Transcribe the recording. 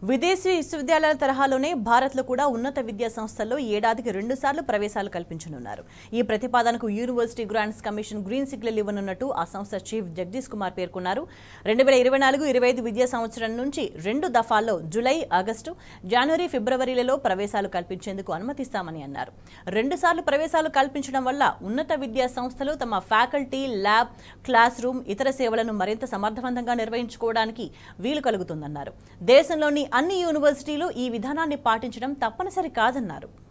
విదేశీ విశ్వవిద్యాలయాల తరహాలోనే భారత్లో కూడా ఉన్నత విద్యా సంస్థల్లో ఏడాదికి రెండు సార్లు ప్రవేశాలు కల్పించనున్నారు ఈ ప్రతిపాదనకు university grants commission green signal ఇవ్వనున్నట్టు ఆ సంస్థ చీఫ్ జగదీష్ కుమార్ పేర్కొన్నారు రెండు వేల ఇరవై నాలుగు ఇరవై ఐదు విద్యా సంవత్సరం నుంచి రెండు దఫాల్లో జులై ఆగస్టు జనవరి ఫిబ్రవరిలలో ప్రవేశాలు కల్పించేందుకు అనుమతిస్తామని అన్నారు రెండు సార్లు ప్రవేశాలు కల్పించడం వల్ల ఉన్నత విద్యా సంస్థలు తమ ఫ్యాకల్టీ ల్యాబ్ క్లాస్ రూమ్ ఇతర సేవలను మరింత సమర్థవంతంగా నిర్వహించుకోవడానికి వీలు కలుగుతుందన్నారు దేశంలోని అన్ని యూనివర్సిటీలు ఈ విధానాన్ని పాటించడం తప్పనిసరి కాదన్నారు